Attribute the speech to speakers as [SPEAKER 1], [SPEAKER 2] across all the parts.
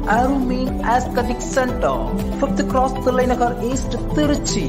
[SPEAKER 1] அருமீன் aesthetic centre fifth cross Thillainagar east Trichy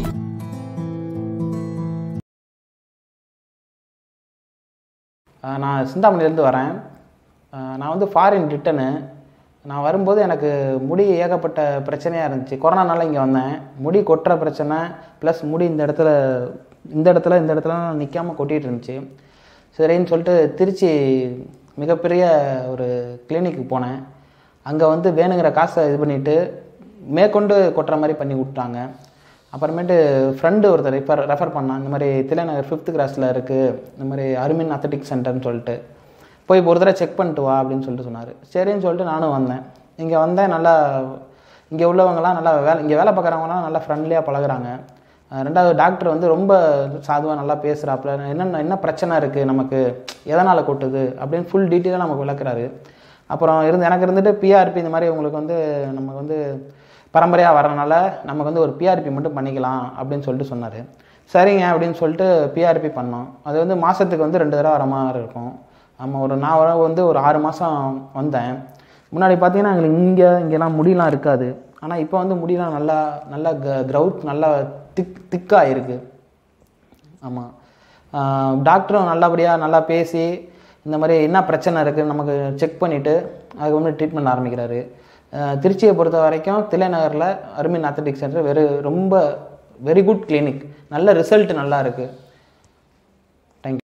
[SPEAKER 2] ஆஹ் நான் சிந்தாமணிலேருந்து வரேன் ஆஹ் நான் வந்து ஃபாரின் ரிட்டனு நான் வரும்போது எனக்கு முடி ஏகப்பட்ட பிரச்சனையாக இருந்துச்சு கொரோனானால இங்கே வந்தேன் முடி கொட்டுற பிரச்சனை ப்ளஸ் முடி இந்த இடத்துல இந்த இடத்துல இந்த இடத்துல நிற்காம கொட்டிகிட்டு இருந்துச்சு சரின்னு சொல்லிட்டு திருச்சி மிகப்பெரிய ஒரு கிளினிக்கு போனேன் அங்கே வந்து வேணுங்கிற காசை இது பண்ணிவிட்டு மேற்கொண்டு கொட்டுற மாதிரி பண்ணி விட்டாங்க அப்புறமேட்டு ஃப்ரெண்டு ஒருத்தர் இப்போ ரெஃபர் பண்ணான் இந்த மாதிரி தில்லைநகர் ஃபிஃப்த் கிராஸில் இருக்குது இந்த மாதிரி அருமின் அத்லட்டிக் சென்டர்னு சொல்லிட்டு போய் ஒரு தடவை செக் பண்ணிட்டு வா அப்படின்னு சொல்லிட்டு சொன்னார் சரின்னு சொல்லிட்டு நானும் வந்தேன் இங்கே வந்தேன் நல்லா இங்கே உள்ளவங்கலாம் நல்லா வேலை இங்கே வேலை பார்க்குறவங்கலாம் நல்லா ஃப்ரெண்ட்லியாக பழகுறாங்க அஹ் ரெண்டாவது டாக்டர் வந்து ரொம்ப சாதுவாக நல்லா பேசுகிறாப்புல என்னென்ன என்ன பிரச்சனை இருக்குது நமக்கு எதனால் கொட்டுது அப்படின்னு ஃபுல் டீட்டெயிலாக நமக்கு விளக்குறாரு அப்புறம் இருந்து எனக்கு இருந்துட்டு பிஆர்பி இந்த மாதிரி உங்களுக்கு வந்து நமக்கு வந்து பரம்பரையாக வரனால நமக்கு வந்து ஒரு பிஆர்பி மட்டும் பண்ணிக்கலாம் அப்படின்னு சொல்லிட்டு சொன்னார் சரிங்க அப்படின்னு சொல்லிட்டு பிஆர்பி பண்ணோம் அது வந்து மாதத்துக்கு வந்து ரெண்டு தடவை வர மாதிரி இருக்கும் ஆமாம் ஒரு நான் வர வந்து ஒரு ஆறு மாதம் வந்தேன் முன்னாடி பார்த்தீங்கன்னா எங்களுக்கு இங்கே இங்கெல்லாம் முடியெலாம் இருக்காது ஆனால் இப்போ வந்து முடியெலாம் நல்லா நல்லா க க்ரௌத் நல்லா திக் திக்காக இருக்குது ஆமாம் டாக்டரும் நல்லபடியாக நல்லா பேசி இந்த மாதிரி என்ன பிரச்சனை இருக்குது நமக்கு செக் பண்ணிவிட்டு அதுக்கு வந்து ட்ரீட்மெண்ட் ஆரம்பிக்கிறாரு அஹ் திருச்சியை பொறுத்த வரைக்கும் தில்லைநகரில் அருமின் அத்லட்டிக் சென்டர் வெறு ரொம்ப வெரி குட் கிளினிக் நல்ல ரிசல்ட் நல்லா இருக்குது thank you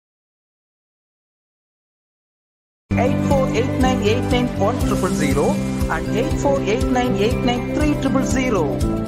[SPEAKER 1] eight four eight nine eight nine one triple zero and eight four eight nine eight nine three triple zero